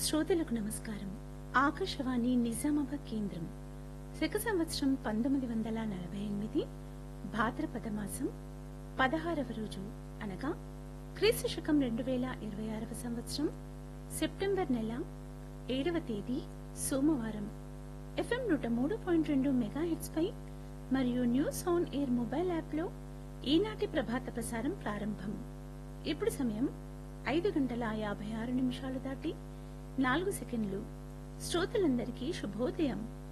శ్రోతలకు నమస్కారం ఆకాశవాణి నిజామాబాద్ కేంద్రం శక సంవత్సరం పంతొమ్మిది వందల నలభై ఎనిమిది భాద్రపద మాసం పదహారవ రోజు అనగా క్రీస్తు శకం రెండు వేల ఇరవై ఆరవ సంవత్సరం సెప్టెంబర్ నెల ఏడవ తేదీ సోమవారం ఎఫ్ఎం నూట మూడు పాయింట్ రెండు మెగా హెడ్స్ పై మరియు news on air mobile app లో ఈనాటి ప్రభాత ప్రసారం ప్రారంభం ఇప్పుడు సమయం ఐదు గంటల యాభై ఆరు నిమిషాలు దాటి నాలుగు సెకండ్లు శ్రోతలందరికీ శుభోదయం